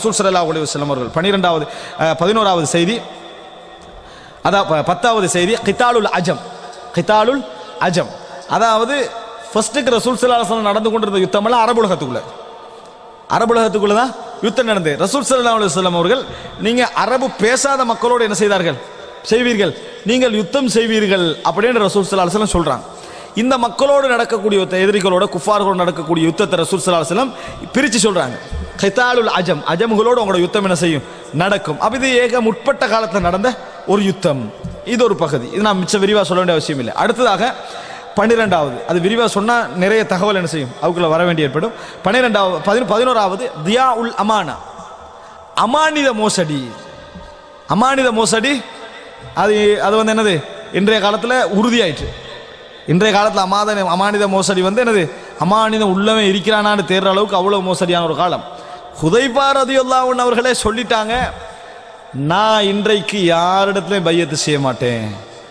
ரசூல் ஸல்லல்லாஹு அலைஹி வஸல்லம் அவர்கள் பன்னிரெண்டாவது அஹ், பதினோராவது செய்தி அதான் ப- பத்தாவது செய்தி கித்தாலுல் அஜம் கித்தாலுல் அஜம் அதாவது ஃபர்ஸ்ட்டுக்கு ரசூல் ஸல்லல்லாஹு அலைஹி வஸல்லம் நடந்து கொண்டிருந்த யுத்தமெல்லாம் அரபுலகத்துக்குள்ள அரபுலகத்துக்குள்ள தான் யுத்தம் நடந்தது ரசூல் ஸல்லல்லாஹு அலைஹி வஸல்லம் அவர்கள் நீங்க அரபு பேசாத மக்களோடு என்ன செய்தார்கள் செய்வீர்கள் நீங்கள் யுத்தம் செய்வீர்கள் அப்படின்னு ரசூல் ஸல்லல்லாஹு அலைஹி வஸல்லம் சொல்றாங்க இந்த மக்களோடு நடக்கக்கூடிய யுத்த எதிரிகளோட குஃபார்களோடு நடக்கக்கூடிய யுத்தத்தை ரசூல் ஸல்லல்லாஹு அலைஹி வஸல்லம் பிரிச்சு சொல்றாங்க கைத்தாலுல் அஜம் அஜம்களோடு உங்களோட யுத்தம் என்ன செய்யும் நடக்கும் அப்ப இது ஏக முற்பட்ட காலத்தில் நடந்த ஒரு யுத்தம் இது ஒரு பகுதி இது நான் மிச்ச விரிவாக சொல்ல வேண்டிய அவசியம் இல்லை அடுத்ததாக பன்னிரெண்டாவது அது விரிவாக சொன்னால் நிறைய தகவல் என்ன செய்யும் அதுக்குள்ள வர வேண்டி ஏற்படும் பன்னிரெண்டாவது பதினொ பதினோராவது தியா உல் அமானா அமானித மோசடி அமானித மோசடி அது அது வந்து என்னது இன்றைய காலத்தில் உறுதியாயிற்று இன்றைய காலத்தில் அமாத அமானித மோசடி வந்து என்னது அமானிதம் உள்ளவன் இருக்கிறானான்னு தேடுற அளவுக்கு அவ்வளோ மோசடியான ஒரு காலம் ஹுதைபா ரதியுல்லாஹன் அவர்களே சொல்லிட்டாங்க நான் இன்றைக்கு யாரிடத்துலையும் பையத்து செய்ய மாட்டேன்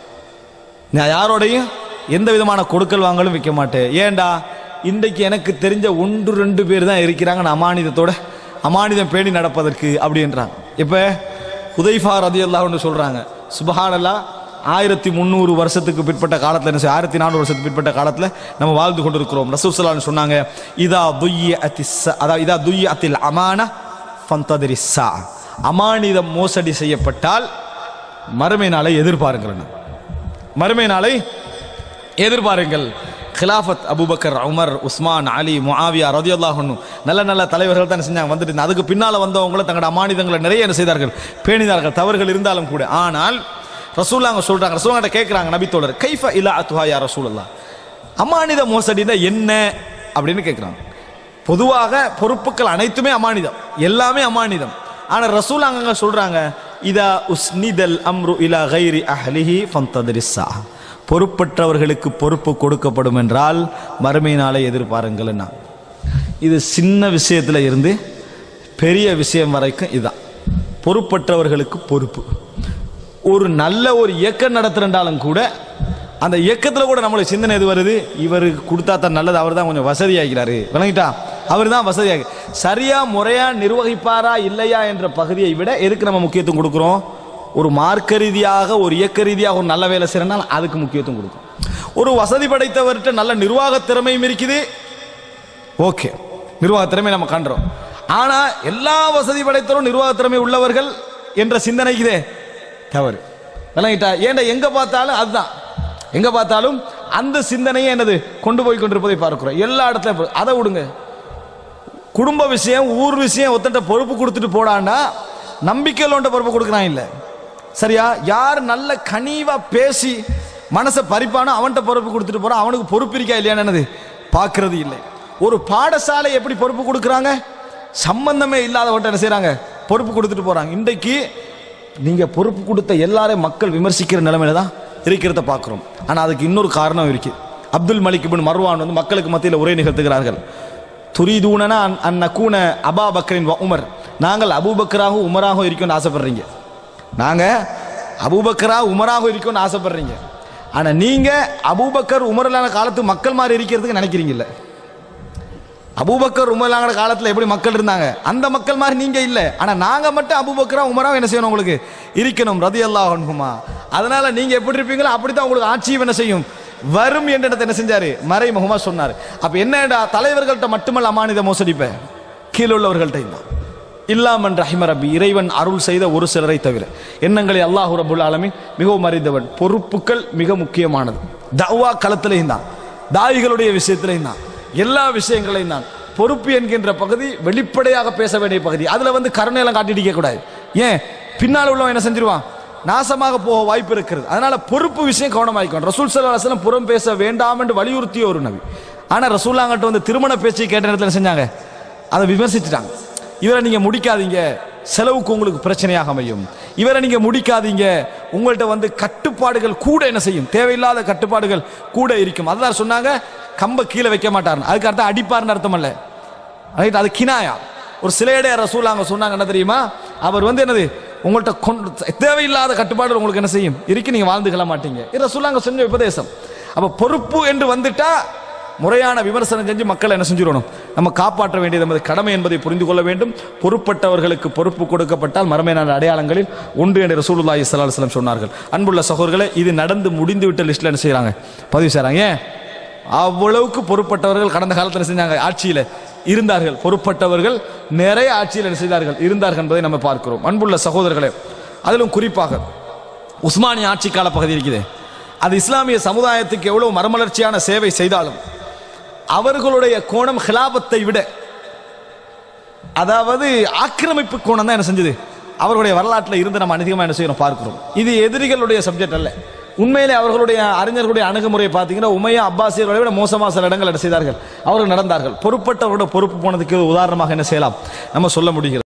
நான் யாரோடையும் எந்த விதமான கொடுக்கல் வாங்கலும் வைக்க மாட்டேன் ஏன்டா இன்றைக்கு எனக்கு தெரிஞ்ச ஒன்று ரெண்டு பேர் தான் இருக்கிறாங்க நான் அமானிதத்தோட அமானிதம் பேணி நடப்பதற்கு அப்படின்றாங்க இப்போ உதைஃபா ரதி அல்லாஹ்னு சொல்கிறாங்க சுபஹானல்லா ஆயிரத்தி முந்நூறு வருஷத்துக்கு பிற்பட்ட காலத்தில் என்ன செய்ய ஆயிரத்தி நானூறு வருஷத்துக்கு பிற்பட்ட காலத்தில் நம்ம வாழ்ந்து கொண்டிருக்கிறோம் ரசூசலான்னு சொன்னாங்க இதா துய்ய அத்தி அதாவது இதா துய்ய அத்தில் அமான ஃபந்ததிரி சா அமானிதம் மோசடி செய்யப்பட்டால் மறுமை நாளை எதிர்பாருங்கள் மறுமை நாளை எதிர்பாருங்கள் கிலாஃபத் Abu Bakr Umar Usman Ali Muawiya ரதியுல்லாஹ் நல்ல நல்ல தலைவர்கள் தான் செஞ்சாங்க வந்துட்டு இருந்தாங்க. அதுக்கு பின்னால் வந்தவங்கள தங்களோட அமானிதங்களை நிறைய என்ன செய்தார்கள் பேணினார்கள் தவறுகள் இருந்தாலும் கூட ஆனால் ரசூல்லாங்க சொல்றாங்க ரசூலாங்கிட்ட கேட்குறாங்க நபித்தோழர் கைஃப இலா அத்துஹா யா ரசூலல்லா அமானித மோசடினா என்ன அப்படின்னு கேட்குறாங்க பொதுவாக பொறுப்புகள் அனைத்துமே அமானிதம் எல்லாமே அமானிதம் ஆனால் ரசூல் அங்கங்க சொல்றாங்க இதா உஸ்னிதல் அம்ரு இலா கைரி அஹ்லிஹி ஃபந்தத்ரிஸ்ஸா பொறுப்பற்றவர்களுக்கு பொறுப்பு கொடுக்கப்படும் என்றால் மறுமை நாளை எதிர்பாருங்கள்னா இது சின்ன விஷயத்துல இருந்து பெரிய விஷயம் வரைக்கும் இதான் பொறுப்பற்றவர்களுக்கு பொறுப்பு ஒரு நல்ல ஒரு இயக்கம் நடத்துறண்டாலும் கூட அந்த இயக்கத்தில் கூட நம்மளுக்கு சிந்தனை எது வருது இவருக்கு கொடுத்தா தான் நல்லது அவர் தான் கொஞ்சம் வசதியாகிறாரு விளங்கிட்டா அவர் தான் வசதியாக சரியா முறையா நிர்வகிப்பாரா இல்லையா என்ற பகுதியை விட எதுக்கு நம்ம முக்கியத்துவம் கொடுக்குறோம் ஒரு மார்க்க ரீதியாக ஒரு இயக்க ரீதியாக ஒரு நல்ல வேலை செய்யறனால அதுக்கு முக்கியத்துவம் கொடுக்கும் ஒரு வசதி படைத்தவர்கிட்ட நல்ல நிர்வாக திறமையும் இருக்குது ஓகே நிர்வாக திறமை நம்ம காண்றோம் ஆனா எல்லா வசதி படைத்தவரும் நிர்வாக திறமை உள்ளவர்கள் என்ற சிந்தனைக்குதே தவறு விளங்கிட்டா ஏன்டா எங்க பார்த்தாலும் அதுதான் எங்க பார்த்தாலும் அந்த சிந்தனையை என்னது கொண்டு போய் கொண்டிருப்பதை பார்க்கிறோம் எல்லா இடத்துலயும் இப்ப- அதை விடுங்க குடும்ப விஷயம் ஊர் விஷயம் ஒத்தன்ட்ட பொறுப்பு கொடுத்துட்டு போடான்னா நம்பிக்கையில் ஒன்ற பொறுப்பு கொடுக்குறான் இல்லை சரியா யார் நல்ல கனிவா பேசி மனசை பறிப்பானோ அவன்கிட்ட பொறுப்பு கொடுத்துட்டு போறான் அவனுக்கு பொறுப்பு இருக்கா இல்லையான்னு என்னது பார்க்கறது இல்லை ஒரு பாடசாலை எப்படி பொறுப்பு கொடுக்குறாங்க சம்பந்தமே இல்லாதவன்ட்ட என்ன செய்றாங்க பொறுப்பு கொடுத்துட்டு போறாங்க இன்றைக்கு நீங்க பொறுப்பு கொடுத்த எல்லாரையும் மக்கள் விமர்சிக்கிற நிலைமையில தான் இருக்கிறத பார்க்குறோம் ஆனா அதுக்கு இன்னொரு காரணம் இருக்கு அப்துல் மலிக் இப்னு மர்வான் வந்து மக்களுக்கு மத்தியில் உரை நிகழ்த்துகிறார்கள் துரிதூனனா அன் அன் நக்கூன அபா பக்கரின் வ உமர் நாங்கள் அபூபக்கராகவும் உமராகவும் இருக்கணும்னு ஆசைப்படுறீங்க நாங்க அபூபக்கரா உமராகவும் இருக்கணும்னு ஆசைப்படுறீங்க ஆனா நீங்க அபூபக்கர் உமரலான காலத்து மக்கள் மாதிரி இருக்கிறதுக்கு நினைக்கிறீங்கல்ல அபூபக்கர் உமரலான காலத்துல எப்படி மக்கள் இருந்தாங்க அந்த மக்கள் மாதிரி நீங்க இல்ல ஆனா நாங்க மட்டும் அபூபக்கரா உமரா என்ன செய்யணும் உங்களுக்கு இருக்கணும் ரதி அல்லாஹுமா அதனால நீங்க எப்படி இருப்பீங்களோ அப்படித்தான் உங்களுக்கு ஆட்சியும் என்ன செய்யும் வரும் என்ற இடத்தை என்ன செஞ்சாரு மறைமுகமா சொன்னார் அப்ப என்னடா தலைவர்கள்ட்ட மட்டுமல்ல அமானித மோசடிப்ப கீழே உள்ளவர்கள்ட்ட தான் இல்லாமன் ரஹிம ரப்பி இறைவன் அருள் செய்த ஒரு சிலரை தவிர எண்ணங்களை அல்லாஹ் ரபுல் ஆலமீன் மிகவும் அறிந்தவன் பொறுப்புகள் மிக முக்கியமானது தவா களத்திலையும் தான் தாயிகளுடைய விஷயத்திலையும் தான் எல்லா விஷயங்களையும் தான் பொறுப்பு என்கின்ற பகுதி வெளிப்படையாக பேச வேண்டிய பகுதி அதுல வந்து கருணையெல்லாம் காட்டிட்டு கூடாது ஏன் பின்னால் உள்ளவன் என்ன செஞ்சிருவான் நாசமாக போக வாய்ப்பு இருக்கிறது அதனால பொறுப்பு விஷயம் கவனமாயிக்கும் ரசூல் சல்லா அலுவலம் புறம் பேச வேண்டாம் என்று வலியுறுத்திய ஒரு நபி ஆனா ரசூல்லாங்கிட்ட வந்து திருமண பேச்சை கேட்ட நேரத்தில் என்ன செஞ்சாங்க அதை விமர்சிச்சுட்டாங்க இவரை நீங்க முடிக்காதீங்க செலவுக்கு உங்களுக்கு பிரச்சனையாக அமையும் இவரை நீங்க முடிக்காதீங்க உங்கள்ட்ட வந்து கட்டுப்பாடுகள் கூட என்ன செய்யும் தேவையில்லாத கட்டுப்பாடுகள் கூட இருக்கும் அதான் சொன்னாங்க கம்ப கீழே வைக்க மாட்டார் அதுக்கு அர்த்தம் அடிப்பார்னு அர்த்தம் அல்ல ரைட் அது கினாயா ஒரு சிலையடைய ரசூல் அங்க சொன்னாங்க என்ன தெரியுமா அவர் வந்து என்னது உங்கள்ட்ட கொண்டு தேவையில்லாத கட்டுப்பாடு உங்களுக்கு என்ன செய்யும் இருக்கு நீங்க வாழ்ந்துக்கல மாட்டீங்க இது ரசூல் அங்க செஞ்ச உபதேசம் அப்ப பொறுப்பு என்று வந்துட்டா முறையான விமர்சனம் செஞ்சு மக்களை என்ன செஞ்சிடணும் நம்ம காப்பாற்ற வேண்டியது நமது கடமை என்பதை புரிந்து கொள்ள வேண்டும் பொறுப்பட்டவர்களுக்கு பொறுப்பு கொடுக்கப்பட்டால் மரமையான அடையாளங்களில் ஒன்று என்று ரசூலுல்லாஹி ஸல்லல்லாஹு அலைஹி வஸல்லம் சொன்னார்கள் அன்புள்ள சகோதரர்களே இது நடந்து முடிந்து விட்ட லிஸ்ட்ல என்ன செய்றாங்க பதிவு செய்றாங்க ஏன் அவ்வளவுக்கு பொறுப்பட்டவர்கள் கடந்த காலத்தில் செஞ்சாங்க ஆட்சியில் இருந்தார்கள் பொறுப்பட்டவர்கள் நிறைய ஆட்சியில் என்ன செய்தார்கள் இருந்தார்கள் என்பதை நம்ம பார்க்கிறோம் அன்புள்ள சகோதரர்களே அதிலும் குறிப்பாக உஸ்மானிய ஆட்சி கால பகுதி இருக்குது அது இஸ்லாமிய சமுதாயத்துக்கு எவ்வளவு மறுமலர்ச்சியான சேவை செய்தாலும் அவர்களுடைய கோணம் ஹிலாபத்தை விட அதாவது ஆக்கிரமிப்பு கோணம் தான் என்ன செஞ்சது அவர்களுடைய வரலாற்றில் இருந்து நம்ம அதிகமாக என்ன செய்யணும் பார்க்கிறோம் இது எதிரிகளுடைய சப்ஜெக்ட் அல்ல உண்மையிலே அவர்களுடைய அறிஞர்களுடைய அணுகுமுறையை பார்த்தீங்கன்னா உமையா அப்பாசியர்களை விட மோசமாக சில இடங்கள் என்ன செய்தார்கள் அவர்கள் நடந்தார்கள் பொறுப்பட்டவரோட பொறுப்பு போனதுக்கு உதாரணமாக என்ன செய்யலாம் நம்ம சொல்ல முடிகிறது